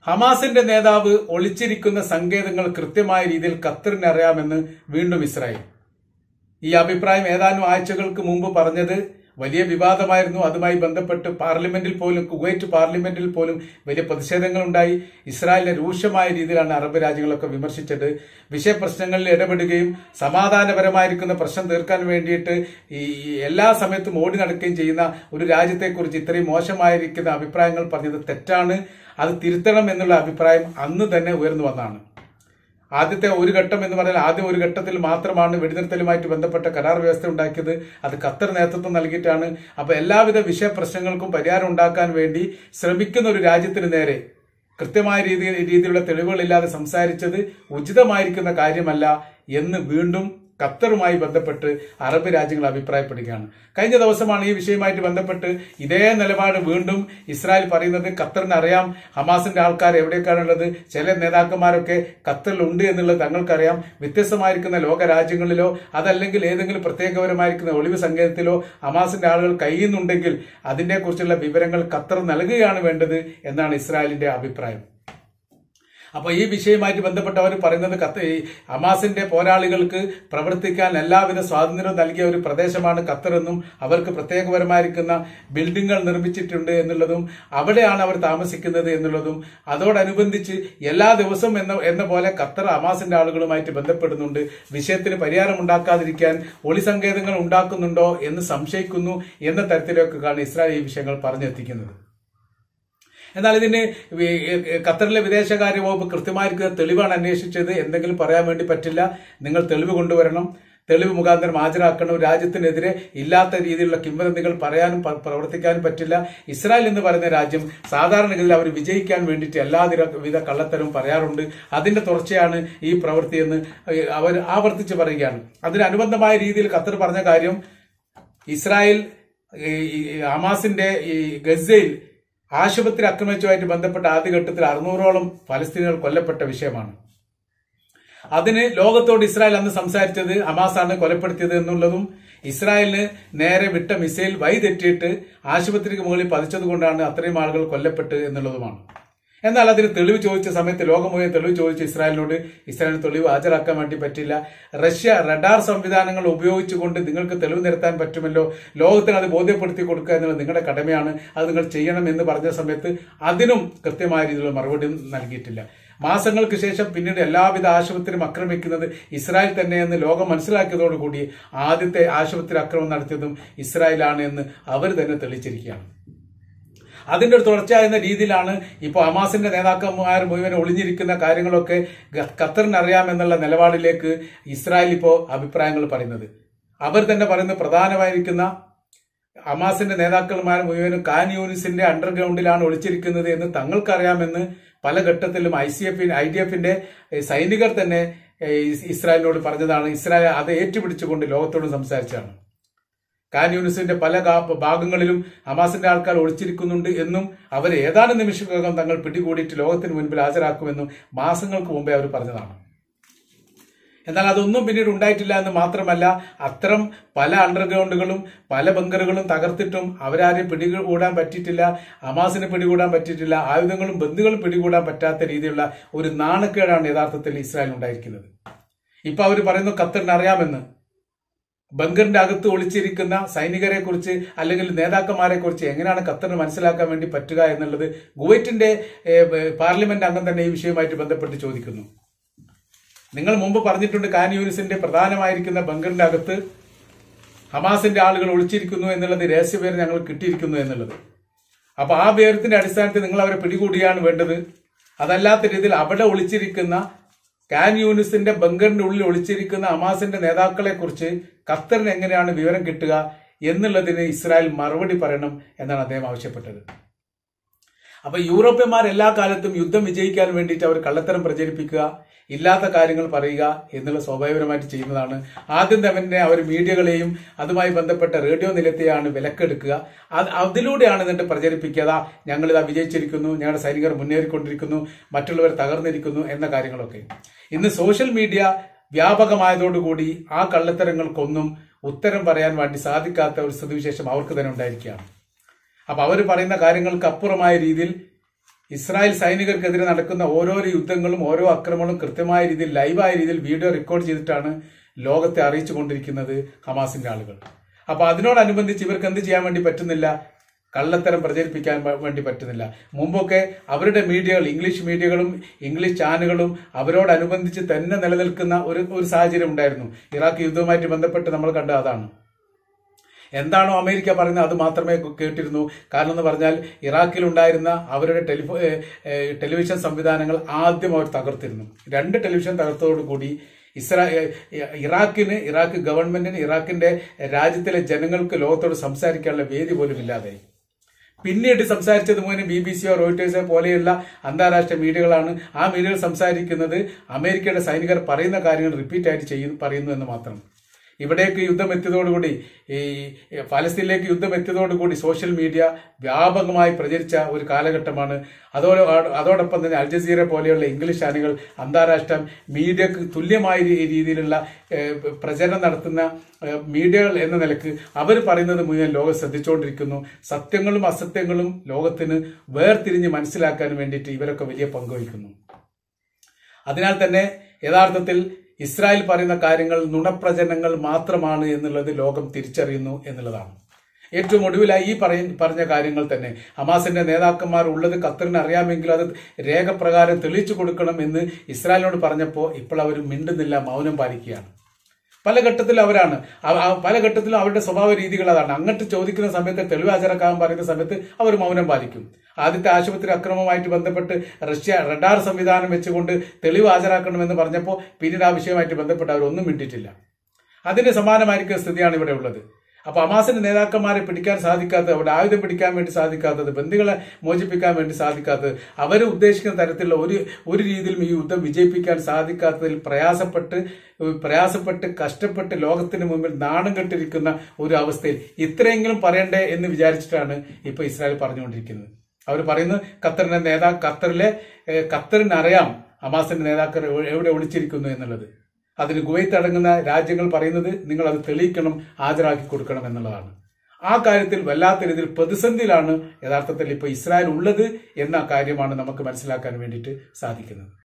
ഹമാസിന്റെ നേതാവ് ഒളിച്ചിരിക്കുന്ന സങ്കേതങ്ങൾ കൃത്യമായ രീതിയിൽ ഖത്തറിന് അറിയാമെന്ന് വീണ്ടും ഇസ്രായേൽ ഈ അഭിപ്രായം ഏതാനും ആഴ്ചകൾക്ക് മുമ്പ് പറഞ്ഞത് വലിയ വിവാദമായിരുന്നു അതുമായി ബന്ധപ്പെട്ട് പാർലമെന്റിൽ പോലും കുവൈറ്റ് പാർലമെന്റിൽ പോലും വലിയ പ്രതിഷേധങ്ങൾ ഉണ്ടായി ഇസ്രായേലിനെ രൂക്ഷമായ രീതിയിലാണ് അറബ് രാജ്യങ്ങളൊക്കെ വിമർശിച്ചത് വിഷയപ്രശ്നങ്ങളിൽ ഇടപെടുകയും സമാധാനപരമായിരിക്കുന്ന പ്രശ്നം തീർക്കാൻ വേണ്ടിയിട്ട് ഈ എല്ലാ സമയത്തും ഓടി നടക്കുകയും ചെയ്യുന്ന ഒരു രാജ്യത്തെക്കുറിച്ച് ഇത്രയും മോശമായിരിക്കുന്ന അഭിപ്രായങ്ങൾ പറഞ്ഞത് തെറ്റാണ് അത് തിരുത്തണം എന്നുള്ള അഭിപ്രായം അന്ന് തന്നെ ഉയർന്നു വന്നതാണ് ആദ്യത്തെ ഒരു ഘട്ടം എന്ന് പറഞ്ഞാൽ ആദ്യം ഒരു ഘട്ടത്തിൽ മാത്രമാണ് വെടിനിർത്തലുമായിട്ട് ബന്ധപ്പെട്ട കരാർ വ്യവസ്ഥ ഉണ്ടാക്കിയത് അത് ഖത്തർ നേതൃത്വം നൽകിയിട്ടാണ് അപ്പൊ എല്ലാവിധ വിഷയ പ്രശ്നങ്ങൾക്കും പരിഹാരം ഉണ്ടാക്കാൻ വേണ്ടി ശ്രമിക്കുന്ന ഒരു രാജ്യത്തിന് നേരെ കൃത്യമായ രീതിയിൽ രീതിയിലുള്ള തെളിവുകളില്ലാതെ സംസാരിച്ചത് ഉചിതമായിരിക്കുന്ന കാര്യമല്ല എന്ന് വീണ്ടും ഖത്തറുമായി ബന്ധപ്പെട്ട് അറബ് രാജ്യങ്ങൾ അഭിപ്രായപ്പെടുകയാണ് കഴിഞ്ഞ ദിവസമാണ് ഈ വിഷയവുമായിട്ട് ബന്ധപ്പെട്ട് ഇതേ നിലപാട് വീണ്ടും ഇസ്രായേൽ പറയുന്നത് ഖത്തറിന് അറിയാം ഹമാസിന്റെ ആൾക്കാർ എവിടേക്കാണുള്ളത് ചില നേതാക്കന്മാരൊക്കെ ഖത്തറിൽ ഉണ്ട് എന്നുള്ളത് തങ്ങൾക്കറിയാം വ്യത്യസ്തമായിരിക്കുന്ന ലോക രാജ്യങ്ങളിലോ അതല്ലെങ്കിൽ ഏതെങ്കിലും പ്രത്യേകപരമായിരിക്കുന്ന ഒളിവ് സങ്കേതത്തിലോ ഹമാസിന്റെ ആളുകൾ കഴിയുന്നുണ്ടെങ്കിൽ അതിനെക്കുറിച്ചുള്ള വിവരങ്ങൾ ഖത്തർ നൽകുകയാണ് വേണ്ടത് എന്നാണ് ഇസ്രായേലിന്റെ അഭിപ്രായം അപ്പൊ ഈ വിഷയവുമായിട്ട് ബന്ധപ്പെട്ട് അവർ പറയുന്നത് കത്ത് ഈ ഹമാസിന്റെ പോരാളികൾക്ക് പ്രവർത്തിക്കാൻ എല്ലാവിധ സ്വാതന്ത്ര്യവും നൽകിയ ഒരു പ്രദേശമാണ് ഖത്തർ എന്നും അവർക്ക് പ്രത്യേകപരമായിരിക്കുന്ന ബിൽഡിങ്ങുകൾ നിർമ്മിച്ചിട്ടുണ്ട് എന്നുള്ളതും അവിടെയാണ് അവർ താമസിക്കുന്നത് എന്നുള്ളതും അതോടനുബന്ധിച്ച് എല്ലാ ദിവസവും എന്ന എന്ന പോലെ ഖത്തർ ഹമാസിന്റെ ആളുകളുമായിട്ട് ബന്ധപ്പെടുന്നുണ്ട് വിഷയത്തിന് പരിഹാരം ഉണ്ടാക്കാതിരിക്കാൻ ഒളിസങ്കേതങ്ങൾ ഉണ്ടാക്കുന്നുണ്ടോ എന്ന് സംശയിക്കുന്നു എന്ന തരത്തിലേക്കാണ് ഇസ്രായേൽ ഈ വിഷയങ്ങൾ പറഞ്ഞെത്തിക്കുന്നത് എന്നാൽ ഇതിന് വി- ഖത്തറിലെ വിദേശകാര്യ വകുപ്പ് കൃത്യമായിരിക്കുന്ന തെളിവാണ് അന്വേഷിച്ചത് എന്തെങ്കിലും പറയാൻ വേണ്ടി പറ്റില്ല നിങ്ങൾ തെളിവ് കൊണ്ടുവരണം തെളിവ് മുഖാന്തരം ഹാജരാക്കണം രാജ്യത്തിനെതിരെ ഇല്ലാത്ത രീതിയിലുള്ള കിംവദന്തികൾ പറയാനും പ- പ്രവർത്തിക്കാനും പറ്റില്ല ഇസ്രായേൽ എന്ന് പറയുന്ന രാജ്യം സാധാരണഗതിയിൽ അവർ വിജയിക്കാൻ വേണ്ടിയിട്ട് എല്ലാ വിധ- വിധ കള്ളത്തരവും പറയാറുണ്ട് അതിന്റെ തുടർച്ചയാണ് ഈ പ്രവൃത്തിയെന്ന് അവർ ആവർത്തിച്ച് പറയുകയാണ് അതിനനുബന്ധമായ രീതിയിൽ ഖത്തർ പറഞ്ഞ കാര്യം ഇസ്രായേൽ ഈ ഈ ഹമാസിന്റെ ഈ ഗസയിൽ ആശുപത്രി ആക്രമിച്ചുമായിട്ട് ബന്ധപ്പെട്ട ആദ്യഘട്ടത്തിൽ അറുന്നൂറോളം ഫലസ്തീനുകൾ കൊല്ലപ്പെട്ട വിഷയമാണ് അതിന് ലോകത്തോട് ഇസ്രായേൽ അന്ന് സംസാരിച്ചത് ഹമാസാണ് കൊലപ്പെടുത്തിയത് എന്നുള്ളതും ഇസ്രായേലിന് നേരെ വിട്ട മിസൈൽ വഴിതെറ്റിയിട്ട് ആശുപത്രിക്ക് മുകളിൽ പതിച്ചത് കൊണ്ടാണ് അത്രയും ആളുകൾ കൊല്ലപ്പെട്ട് എന്നുള്ളതുമാണ് എന്നാൽ അതിന് തെളിവ് ചോദിച്ച സമയത്ത് ലോകം മുഴുവൻ തെളിവ് ചോദിച്ച ഇസ്രായേലിനോട് ഇസ്രായേലിന് തെളിവ് ഹാജരാക്കാൻ വേണ്ടി പറ്റില്ല റഷ്യ റഡാർ സംവിധാനങ്ങൾ ഉപയോഗിച്ചുകൊണ്ട് നിങ്ങൾക്ക് തെളിവ് നിരത്താൻ പറ്റുമല്ലോ ലോകത്തിന് അത് ബോധ്യപ്പെടുത്തി കൊടുക്കുക എന്നുള്ളത് നിങ്ങളുടെ കടമയാണ് അത് നിങ്ങൾ ചെയ്യണം എന്ന് പറഞ്ഞ സമയത്ത് അതിനും കൃത്യമായ രീതിയിലുള്ള മറുപടി നൽകിയിട്ടില്ല മാസങ്ങൾക്ക് ശേഷം പിന്നീട് എല്ലാവിധ ആശുപത്രിയും ആക്രമിക്കുന്നത് ഇസ്രായേൽ തന്നെയെന്ന് ലോകം മനസ്സിലാക്കിയതോടുകൂടി ആദ്യത്തെ ആശുപത്രി ആക്രമണം നടത്തിയതും ഇസ്രായേലാണ് എന്ന് അവർ തന്നെ തെളിയിച്ചിരിക്കുകയാണ് അതിന്റെ ഒരു തുടർച്ച എന്ന രീതിയിലാണ് ഇപ്പോൾ ഹമാസിന്റെ നേതാക്കന്മാർ മുഴുവൻ ഒളിഞ്ഞിരിക്കുന്ന കാര്യങ്ങളൊക്കെ ഗ- ഖത്തറിന് അറിയാമെന്നുള്ള നിലപാടിലേക്ക് ഇസ്രായേൽ ഇപ്പോൾ അഭിപ്രായങ്ങൾ പറയുന്നത് അവർ തന്നെ പറയുന്ന പ്രധാനമായിരിക്കുന്ന ഹമാസിന്റെ നേതാക്കന്മാർ മുഴുവനും കാൻ യൂണിസിന്റെ അണ്ടർഗ്രൗണ്ടിലാണ് ഒളിച്ചിരിക്കുന്നത് എന്ന് തങ്ങൾക്കറിയാമെന്ന് പല ഘട്ടത്തിലും ഐ സി എഫിന് ഐ ഡി എഫിന്റെ സൈനികർ തന്നെ ഏഹ്, ഇസ് ഇസ്രായേലിനോട് പറഞ്ഞതാണ് ഇസ്രായേൽ അത് ഏറ്റുപിടിച്ചുകൊണ്ട് ലോകത്തോട് സംസാരിച്ചതാണ് കാൻ യൂണിസിന്റെ പല ഗാ- ഭാഗങ്ങളിലും ഹമാസിന്റെ ആൾക്കാർ ഒളിച്ചിരിക്കുന്നുണ്ട് എന്നും അവർ ഏതാനും നിമിഷങ്ങൾക്കകം തങ്ങൾ പിടികൂടിയിട്ട് ലോകത്തിന് മുൻപിൽ ഹാജരാക്കുമെന്നും മാസങ്ങൾക്ക് മുമ്പേ അവർ പറഞ്ഞതാണ് എന്നാൽ അതൊന്നും പിന്നീട് ഉണ്ടായിട്ടില്ല എന്ന് മാത്രമല്ല അത്തരം പല അണ്ടർഗ്രൗണ്ടുകളും പല ബങ്കറുകളും തകർത്തിട്ടും അവരാരെയും പിടികൂടാൻ പറ്റിയിട്ടില്ല ഹമാസിനെ പിടികൂടാൻ പറ്റിയിട്ടില്ല ആയുധങ്ങളും ബന്ധുക്കളും പിടികൂടാൻ പറ്റാത്ത രീതിയിലുള്ള ഒരു നാണക്കേടാണ് യഥാർത്ഥത്തിൽ ഇസ്രായേൽ ഉണ്ടായിരിക്കുന്നത് ഇപ്പൊ അവർ പറയുന്നു ഖത്തറിന് അറിയാമെന്ന് ബങ്കറിന്റെ അകത്ത് ഒളിച്ചിരിക്കുന്ന സൈനികരെ കുറിച്ച് അല്ലെങ്കിൽ നേതാക്കന്മാരെ കുറിച്ച് എങ്ങനെയാണ് ഖത്തറിന് മനസ്സിലാക്കാൻ വേണ്ടി പറ്റുക എന്നുള്ളത് കുവൈറ്റിന്റെ ഏഹ്, പാർലമെന്റ് അംഗം തന്നെ ഈ വിഷയവുമായിട്ട് ബന്ധപ്പെട്ട് ചോദിക്കുന്നു നിങ്ങൾ മുമ്പ് പറഞ്ഞിട്ടുണ്ട് കാൻ യൂണിസിന്റെ പ്രധാനമായിരിക്കുന്ന ബങ്കറിന്റെ അകത്ത് ഹമാസിന്റെ ആളുകൾ ഒളിച്ചിരിക്കുന്നു എന്നുള്ളത് രഹസ്യപേര് ഞങ്ങൾ കിട്ടിയിരിക്കുന്നു എന്നുള്ളത് അപ്പൊ ആ പേരത്തിന്റെ അടിസ്ഥാനത്തിൽ നിങ്ങൾ അവരെ പിടികൂടിയാണ് വേണ്ടത് അതല്ലാത്ത രീതിയിൽ അവിടെ ഒളിച്ചിരിക്കുന്ന കാൻ യൂണിസിന്റെ ബങ്കറിന്റെ ഉള്ളിൽ ഒളിച്ചിരിക്കുന്ന ഹമാസിന്റെ നേതാക്കളെ കുറിച്ച് ഖത്തറിന് എങ്ങനെയാണ് വിവരം കിട്ടുക എന്നുള്ളതിന് ഇസ്രായേൽ മറുപടി പറയണം എന്നാണ് അദ്ദേഹം ആവശ്യപ്പെട്ടത് അപ്പൊ യൂറോപ്യന്മാർ എല്ലാ കാലത്തും യുദ്ധം വിജയിക്കാൻ വേണ്ടിയിട്ട് അവർ കള്ളത്തരം പ്രചരിപ്പിക്കുക ഇല്ലാത്ത കാര്യങ്ങൾ പറയുക എന്നുള്ള സ്വാഭാവികമായിട്ട് ചെയ്യുന്നതാണ് ആദ്യം തന്നെ അവർ മീഡിയകളെയും അതുമായി ബന്ധപ്പെട്ട റേഡിയോ നിലത്തെയാണ് വിലക്കെടുക്കുക അത് അതിലൂടെയാണ് എന്നിട്ട് പ്രചരിപ്പിക്കുക ഞങ്ങളിതാ വിജയിച്ചിരിക്കുന്നു ഞങ്ങളുടെ സൈനികർ മുന്നേറിക്കൊണ്ടിരിക്കുന്നു മറ്റുള്ളവർ തകർന്നിരിക്കുന്നു എന്ന കാര്യങ്ങളൊക്കെ ഇന്ന് സോഷ്യൽ മീഡിയ വ്യാപകമായതോടുകൂടി ആ കള്ളത്തരങ്ങൾക്കൊന്നും ഉത്തരം പറയാൻ വേണ്ടി സാധിക്കാത്ത ഒരു സ്ഥിതിവിശേഷം അവർക്ക് തന്നെ ഉണ്ടായിരിക്കുകയാണ് അപ്പൊ അവർ പറയുന്ന കാര്യങ്ങൾക്ക് അപ്പുറമായ രീതിയിൽ ഇസ്രായേൽ സൈനികർക്കെതിരെ നടക്കുന്ന ഓരോരോ യുദ്ധങ്ങളും ഓരോ ആക്രമണവും കൃത്യമായ രീതിയിൽ ലൈവായ രീതിയിൽ വീഡിയോ റെക്കോർഡ് ചെയ്തിട്ടാണ് ലോകത്തെ അറിയിച്ചു കൊണ്ടിരിക്കുന്നത് ഹമാസിന്റെ ആളുകൾ അപ്പൊ അതിനോടനുബന്ധിച്ച് ഇവർക്ക് എന്ത് ചെയ്യാൻ വേണ്ടി പറ്റുന്നില്ല കള്ളത്തരം പ്രചരിപ്പിക്കാൻ വ- വേണ്ടി പറ്റുന്നില്ല മുമ്പൊക്കെ അവരുടെ മീഡിയകൾ ഇംഗ്ലീഷ് മീഡിയകളും ഇംഗ്ലീഷ് ചാനലുകളും അവരോടനുബന്ധിച്ച് തന്നെ നിലനിൽക്കുന്ന ഒരു ഒരു സാഹചര്യം ഉണ്ടായിരുന്നു ഇറാഖ് യുദ്ധവുമായിട്ട് ബന്ധപ്പെട്ട് നമ്മൾ കണ്ട അതാണ് എന്താണോ അമേരിക്ക പറയുന്നത് അത് മാത്രമേ കേട്ടിരുന്നു കാരണം എന്ന് പറഞ്ഞാൽ ഇറാഖിൽ ഉണ്ടായിരുന്ന അവരുടെ ടെലിഫോ ഏ, ഏ, ടെലിവിഷൻ സംവിധാനങ്ങൾ ആദ്യം അവർ തകർത്തിരുന്നു രണ്ട് ടെലിവിഷൻ തകർത്തതോടുകൂടി ഇസ്രാ ഏ, ഇറാഖിന് ഇറാഖ് ഗവൺമെന്റിന് ഇറാഖിന്റെ രാജ്യത്തിലെ ജനങ്ങൾക്ക് ലോകത്തോട് സംസാരിക്കാനുള്ള വേദി പോലും ഇല്ലാതായി പിന്നീട് സംസാരിച്ചത് മുഴുവൻ ബി ബി സിയോ റോയിട്ടേഴ്സോ പോലെയുള്ള അന്താരാഷ്ട്ര മീഡിയകളാണ് ആ മീഡിയകൾ സംസാരിക്കുന്നത് അമേരിക്കയുടെ സൈനികർ പറയുന്ന കാര്യങ്ങൾ റിപ്പീറ്റ് ആയിട്ട് ചെയ്യുന്നു പറയുന്നു എന്ന് മാത്രം ഇവിടേക്ക് യുദ്ധം എത്തിയതോടുകൂടി ഈ ഫലസ്തീനിലേക്ക് യുദ്ധം എത്തിയതോടുകൂടി സോഷ്യൽ മീഡിയ വ്യാപകമായി പ്രചരിച്ച ഒരു കാലഘട്ടമാണ് അതോടെ അതോടൊപ്പം തന്നെ അൽ ജസീറ പോലെയുള്ള ഇംഗ്ലീഷ് ചാനലുകൾ അന്താരാഷ്ട്ര മീഡിയക്ക് തുല്യമായ രീ- രീതിയിലുള്ള ഏഹ്, പ്രചരണം നടത്തുന്ന ഏഹ്, മീഡിയകൾ എന്ന നിലക്ക് അവർ പറയുന്നത് മുഴുവൻ ലോകം ശ്രദ്ധിച്ചുകൊണ്ടിരിക്കുന്നു സത്യങ്ങളും അസത്യങ്ങളും ലോകത്തിന് വേർതിരിഞ്ഞ് മനസ്സിലാക്കാൻ വേണ്ടിയിട്ട് ഇവരൊക്കെ വലിയ പങ്കുവഹിക്കുന്നു അതിനാൽ തന്നെ യഥാർത്ഥത്തിൽ ഇസ്രായേൽ പറയുന്ന കാര്യങ്ങൾ നുണപ്രചനങ്ങൾ മാത്രമാണ് എന്നുള്ളത് ലോകം തിരിച്ചറിയുന്നു എന്നുള്ളതാണ് ഏറ്റവും ഒടുവിലായി ഈ പറയ പറഞ്ഞ കാര്യങ്ങൾ തന്നെ ഹമാസിന്റെ നേതാക്കന്മാർ ഉള്ളത് ഖത്തറിന് അറിയാമെങ്കിൽ അത് രേഖപ്രകാരം തെളിയിച്ചു കൊടുക്കണം എന്ന് ഇസ്രായേലിനോട് പറഞ്ഞപ്പോൾ ഇപ്പോൾ അവർ മിണ്ടുന്നില്ല മൗനം പാലിക്കുകയാണ് പല ഘട്ടത്തിലും അവരാണ് അവ- ആ പല ഘട്ടത്തിലും അവരുടെ സ്വഭാവ രീതികൾ അതാണ് അങ്ങോട്ട് ചോദിക്കുന്ന സമയത്ത് തെളിവ് ഹാജരാക്കാൻ പറയുന്ന സമയത്ത് അവർ മൗനം പാലിക്കും ആദ്യത്തെ ആശുപത്രി അക്രമവുമായിട്ട് ബന്ധപ്പെട്ട് റഷ്യ റഡാർ സംവിധാനം വെച്ചുകൊണ്ട് തെളിവ് ഹാജരാക്കണമെന്ന് പറഞ്ഞപ്പോൾ പിന്നീട് ആ വിഷയവുമായിട്ട് ബന്ധപ്പെട്ട് അവർ ഒന്നും മിണ്ടിയിട്ടില്ല അതിന് സമാനമായിരിക്കുന്ന സ്ഥിതിയാണ് ഇവിടെ ഉള്ളത് അപ്പൊ ഹമാസിന്റെ നേതാക്കന്മാരെ പിടിക്കാൻ സാധിക്കാത്തത് അവരുടെ ആയുധം പിടിക്കാൻ വേണ്ടി സാധിക്കാത്തത് ബന്ദികളെ മോചിപ്പിക്കാൻ വേണ്ടി സാധിക്കാത്തത് അവർ ഉദ്ദേശിക്കുന്ന തരത്തിലുള്ള ഒരു ഒരു രീതിയിലും ഈ യുദ്ധം വിജയിപ്പിക്കാൻ സാധിക്കാത്തതിൽ പ്രയാസപ്പെട്ട് ഏഹ് പ്രയാസപ്പെട്ട് കഷ്ടപ്പെട്ട് ലോകത്തിന് മുമ്പിൽ നാണം കെട്ടിരിക്കുന്ന ഒരു അവസ്ഥയിൽ ഇത്രയെങ്കിലും പറയണ്ടേ എന്ന് വിചാരിച്ചിട്ടാണ് ഇപ്പൊ ഇസ്രായേൽ പറഞ്ഞുകൊണ്ടിരിക്കുന്നത് അവർ പറയുന്നു ഖത്തറിന്റെ നേതാ ഖത്തറിലെ ഏഹ് ഖത്തറിനറിയാം ഹമാസിന്റെ നേതാക്കൾ എവിടെ- എവിടെ ഒളിച്ചിരിക്കുന്നു എന്നുള്ളത് അതിന് കുവൈത്ത് അടങ്ങുന്ന രാജ്യങ്ങൾ പറയുന്നത് നിങ്ങൾ അത് തെളിയിക്കണം ഹാജരാക്കി കൊടുക്കണം എന്നുള്ളതാണ് ആ കാര്യത്തിൽ വല്ലാത്ത രീതിയിൽ പ്രതിസന്ധിയിലാണ് യഥാർത്ഥത്തിൽ ഇപ്പോൾ ഇസ്രായേൽ ഉള്ളത് എന്ന കാര്യമാണ് നമുക്ക് മനസ്സിലാക്കാൻ വേണ്ടിയിട്ട് സാധിക്കുന്നത്